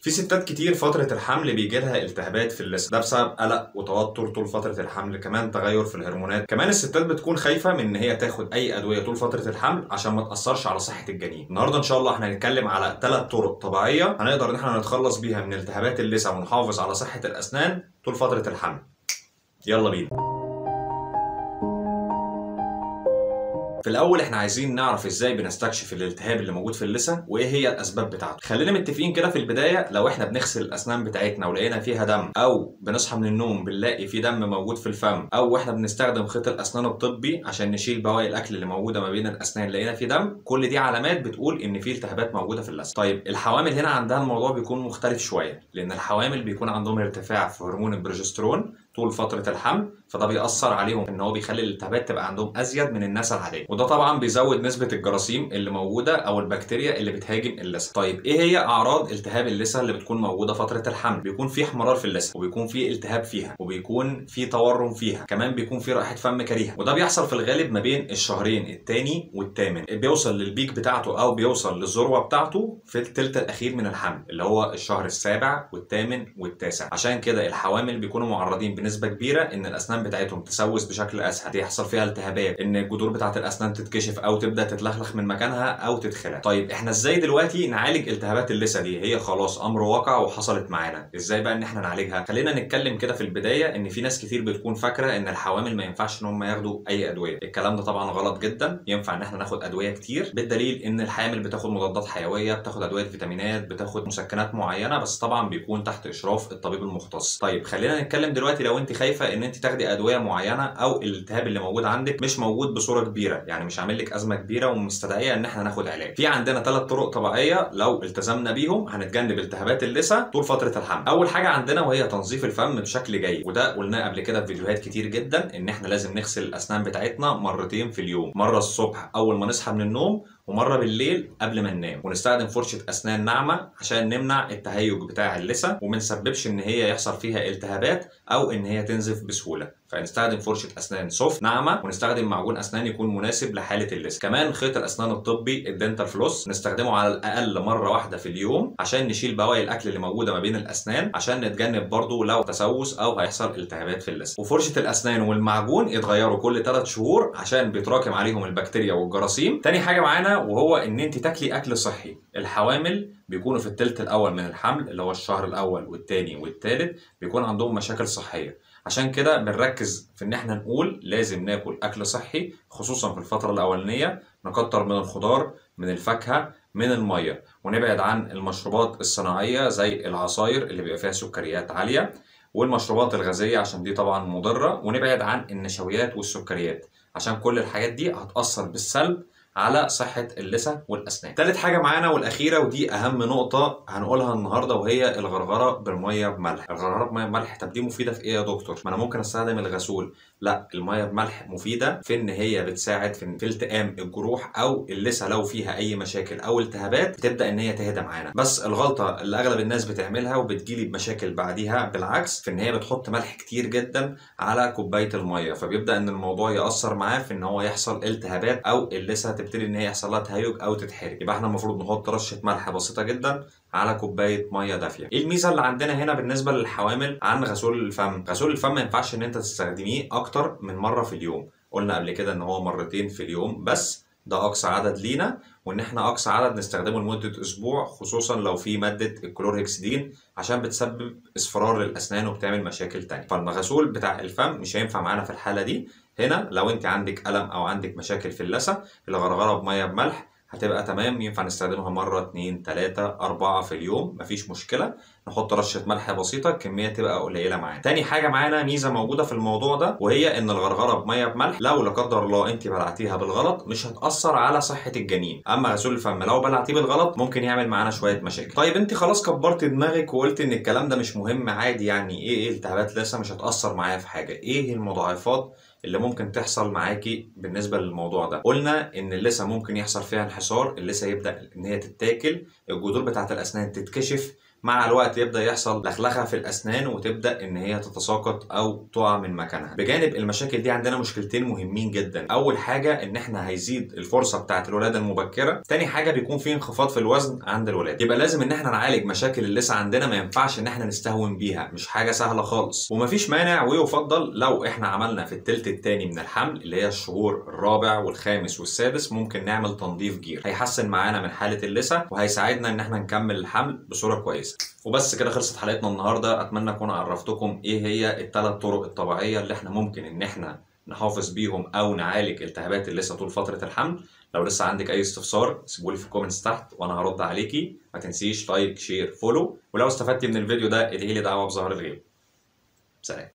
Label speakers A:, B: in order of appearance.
A: في ستات كتير فترة الحمل بيجي لها التهابات في اللثة ده بسبب قلق وتوتر طول فترة الحمل كمان تغير في الهرمونات كمان الستات بتكون خايفة من ان هي تاخد اي ادوية طول فترة الحمل عشان ما تأثرش على صحة الجنين النهاردة ان شاء الله احنا هنتكلم على ثلاث طرق طبيعية هنقدر ان احنا نتخلص بيها من التهابات اللثة ونحافظ على صحة الاسنان طول فترة الحمل يلا بينا في الاول احنا عايزين نعرف ازاي بنستكشف الالتهاب اللي موجود في اللثه وايه هي الاسباب بتاعته خلينا متفقين كده في البدايه لو احنا بنغسل الاسنان بتاعتنا ولقينا فيها دم او بنصحى من النوم بنلاقي في دم موجود في الفم او احنا بنستخدم خيط الاسنان الطبي عشان نشيل بواقي الاكل اللي موجوده ما بين الاسنان لقينا فيه دم كل دي علامات بتقول ان في التهابات موجوده في اللثه طيب الحوامل هنا عندها الموضوع بيكون مختلف شويه لان الحوامل بيكون عندهم ارتفاع في هرمون البروجسترون طول فتره الحمل فده بيأثر عليهم ان هو بيخلي الالتهابات تبقى عندهم ازيد من الناس العاديه وده طبعا بيزود نسبه الجراثيم اللي موجوده او البكتيريا اللي بتهاجم اللثه طيب ايه هي اعراض التهاب اللثه اللي بتكون موجوده فتره الحمل بيكون في احمرار في اللثه وبيكون في التهاب فيها وبيكون في تورم فيها كمان بيكون في رائحه فم كريهه وده بيحصل في الغالب ما بين الشهرين الثاني والثامن بيوصل للبيك بتاعته او بيوصل للذروه بتاعته في الثلث الاخير من الحمل اللي هو الشهر السابع والثامن والتاسع عشان كده الحوامل بيكونوا معرضين بنسبه كبيره ان الاسنان بتاعتهم تسوس بشكل اسهل يحصل فيها التهابات ان الجذور بتاعه الاسنان تتكشف او تبدا تتلخلخ من مكانها او تتخلع طيب احنا ازاي دلوقتي نعالج التهابات اللثه دي هي خلاص امر واقع وحصلت معانا ازاي بقى ان احنا نعالجها خلينا نتكلم كده في البدايه ان في ناس كتير بتكون فاكره ان الحوامل ما ينفعش ان هم ياخدوا اي ادويه الكلام ده طبعا غلط جدا ينفع ان احنا ناخد ادويه كتير بالدليل ان الحامل بتاخد مضادات حيويه بتاخد ادويه فيتامينات بتاخد مسكنات معينه بس طبعا بيكون تحت اشراف الطبيب المختص طيب خلينا نتكلم دلوقتي لو انت خايفه ان انت تاخدي ادويه معينه او الالتهاب اللي موجود عندك مش موجود بصوره كبيره يعني مش عامل لك ازمه كبيره ومستدعيه ان احنا ناخد علاج في عندنا ثلاث طرق طبيعيه لو التزمنا بيهم هنتجنب التهابات اللثه طول فتره الحمل اول حاجه عندنا وهي تنظيف الفم بشكل جيد وده قلناه قبل كده في فيديوهات كتير جدا ان احنا لازم نغسل الاسنان بتاعتنا مرتين في اليوم مره الصبح اول ما نصحى من النوم ومره بالليل قبل ما ننام ونستخدم فرشه اسنان ناعمه عشان نمنع التهيج بتاع اللثه وما نسببش ان هي يحصل فيها التهابات او ان هي تنزف بسهوله فنستخدم فرشه اسنان سوفت ناعمه ونستخدم معجون اسنان يكون مناسب لحاله اللثه كمان خيط الاسنان الطبي الدنتال فلوس نستخدمه على الاقل مره واحده في اليوم عشان نشيل بواقي الاكل اللي موجوده ما بين الاسنان عشان نتجنب برضو لو تسوس او هيحصل التهابات في اللثه وفرشه الاسنان والمعجون يتغيروا كل 3 شهور عشان بيتراكم عليهم البكتيريا والجراثيم تاني حاجه معانا وهو ان انت تاكلي اكل صحي الحوامل بيكونوا في الثلث الاول من الحمل اللي هو الشهر الاول والثاني والثالث بيكون عندهم مشاكل صحيه عشان كده بنركز في ان احنا نقول لازم ناكل اكل صحي خصوصا في الفتره الاولانيه نكتر من الخضار من الفاكهه من الميه ونبعد عن المشروبات الصناعيه زي العصاير اللي بيبقى فيها سكريات عاليه والمشروبات الغازيه عشان دي طبعا مضره ونبعد عن النشويات والسكريات عشان كل الحاجات دي هتاثر بالسلب على صحة اللثة والأسنان. تالت حاجة معانا والأخيرة ودي أهم نقطة هنقولها النهاردة وهي الغرغرة بالمية بملح. الغرغرة بمية بملح طب دي مفيدة في إيه يا دكتور؟ ما أنا ممكن أستخدم الغسول. لا المية بملح مفيدة في إن هي بتساعد في, في التئام الجروح أو اللثة لو فيها أي مشاكل أو التهابات بتبدأ إن هي تهدى معانا. بس الغلطة اللي أغلب الناس بتعملها وبتجيلي بمشاكل بعديها بالعكس في إن هي بتحط ملح كتير جدا على كوباية المية فبيبدأ إن الموضوع يأثر معاه في إن هو يحصل التهابات أو اللثة تبتدي ان هي يحصل لها تهيج او تتحرق يبقى احنا المفروض نحط رشه ملح بسيطه جدا على كوبايه ميه دافيه ايه الميزه اللي عندنا هنا بالنسبه للحوامل عن غسول الفم غسول الفم ما ينفعش ان انت تستخدميه اكتر من مره في اليوم قلنا قبل كده ان هو مرتين في اليوم بس ده اقصى عدد لينا وان احنا اقصى عدد نستخدمه لمده اسبوع خصوصا لو في ماده الكلورهكسيدين عشان بتسبب اصفرار للاسنان وبتعمل مشاكل تانية فالغسول بتاع الفم مش هينفع معانا في الحاله دي هنا لو انت عندك الم او عندك مشاكل في اللثه الغرغره بميه بملح هتبقى تمام ينفع نستخدمها مرة اتنين تلاتة أربعة في اليوم مفيش مشكلة نحط رشة ملح بسيطة الكمية تبقى قليلة معانا تاني حاجة معانا ميزة موجودة في الموضوع ده وهي إن الغرغرة بمية بملح لو لا قدر الله أنت بلعتيها بالغلط مش هتأثر على صحة الجنين أما غسول الفم لو بلعتيه بالغلط ممكن يعمل معانا شوية مشاكل طيب أنت خلاص كبرت دماغك وقلت إن الكلام ده مش مهم عادي يعني إيه إيه التهابات لسه مش هتأثر معايا في حاجة إيه المضاعفات اللي ممكن تحصل معاكي بالنسبه للموضوع ده قلنا ان اللثه ممكن يحصل فيها انحسار اللثه يبدا ان هي تتاكل الجذور بتاعه الاسنان تتكشف مع الوقت يبدا يحصل لخلخه في الاسنان وتبدا ان هي تتساقط او تقع من مكانها بجانب المشاكل دي عندنا مشكلتين مهمين جدا اول حاجه ان احنا هيزيد الفرصه بتاعه الولاده المبكره تاني حاجه بيكون في انخفاض في الوزن عند الولاد يبقى لازم ان احنا نعالج مشاكل اللثه عندنا ما ينفعش ان احنا نستهون بيها مش حاجه سهله خالص ومفيش مانع ويفضل لو احنا عملنا في التلت التاني من الحمل اللي هي الشهور الرابع والخامس والسادس ممكن نعمل تنظيف جير هيحسن معانا من حاله اللثه وهيساعدنا ان احنا نكمل الحمل بصوره كويسه وبس كده خلصت حلقتنا النهارده اتمنى اكون عرفتكم ايه هي الثلاث طرق الطبيعيه اللي احنا ممكن ان احنا نحافظ بيهم او نعالج التهابات اللثه طول فتره الحمل لو لسه عندك اي استفسار سيبولي في الكومنتس تحت وانا هرد عليكي ما تنسيش لايك شير فولو ولو استفدتي من الفيديو ده ادعي لي دعوه بظهر الغيب سلام